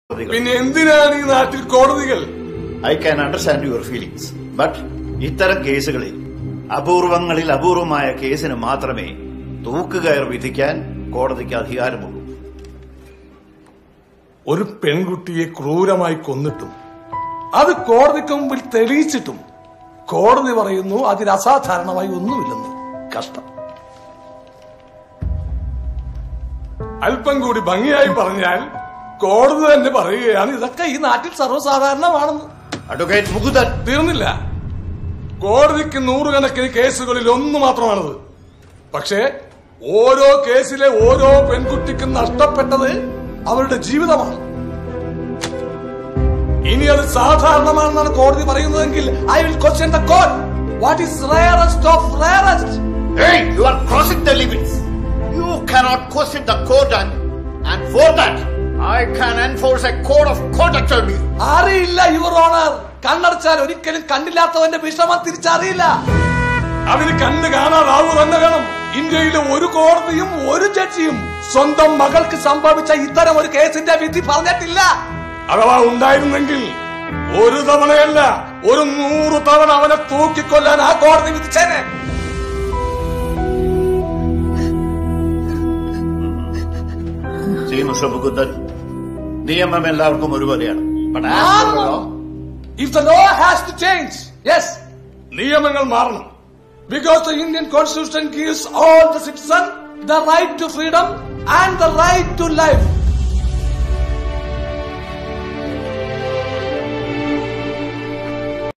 പിന്നെ എന്തിനാണ് ഈ നാട്ടിൽ കോടതികൾ I can understand your feelings but ഇത്തരം കേസുകളിൽ അപൂർവങ്ങളിൽ അപൂർവമായ കേസിന് മാത്രമേ തൂക്കുകയർ വിധിക്കാൻ കോടതിക്ക് അധികാരമുള്ളൂ ഒരു പെൺകുട്ടിയെ ക്രൂരമായി കൊന്നിട്ടും അത് കോടതിക്ക് മുമ്പിൽ തെളിയിച്ചിട്ടും കോടതി പറയുന്നു അതിൽ അസാധാരണമായി ഒന്നുമില്ലെന്ന് കഷ്ടം അല്പം കൂടി ഭംഗിയായി പറഞ്ഞാൽ കോടതി തന്നെ പറയുകയാണ് ഇതൊക്കെ ഈ നാട്ടിൽ സർവ്വസാധാരണമാണെന്ന് അഡ്വക്കേറ്റ് മുകുന്ദൻ തീർന്നില്ല കോടതിക്ക് നൂറുകണക്കിന് കേസുകളിൽ ഒന്ന് മാത്രമാണത് പക്ഷേ ഓരോ കേസിലെ ഓരോ പെൺകുട്ടിക്കും നഷ്ടപ്പെട്ടത് അവരുടെ ജീവിതമാണ് ഇനി അത് സാധാരണമാണെന്നാണ് കോടതി പറയുന്നതെങ്കിൽ I will question the court what is rarest of rarest Hey, you are crossing the limits. You cannot question the court and, and for that, I can enforce a code of conduct on you. അറിയില്ല your honour കണ്ണടച്ചാൽ ഒരിക്കലും കണ്ടില്ലാത്തവന്റെ വിഷമം തിരിച്ചറിയില്ല അതിന് കണ്ണ് കാണാതാവൂ തന്നെ വേണം ഇന്ത്യയിലെ ഒരു കോടതിയും ഒരു ജഡ്ജിയും സ്വന്തം മകൾക്ക് സംഭവിച്ച ഇത്തരം ഒരു കേസിന്റെ വിധി പറഞ്ഞിട്ടില്ല അഥവാ ഉണ്ടായിരുന്നെങ്കിൽ ഒരു തവണയല്ല ഒരു നൂറ് തവണ അവനെ തൂക്കിക്കൊല്ലാൻ ആ കോടതി വിധിച്ചേനെ ശ്രീ മിസ്റ്റർ മുകുന്ദൻ നിയമം എല്ലാവർക്കും ഒരുപോലെയാണ് But as per the law, if the law has to change yes നിയമങ്ങൾ മാറണം because the Indian constitution gives all the citizen the right to freedom and the right to life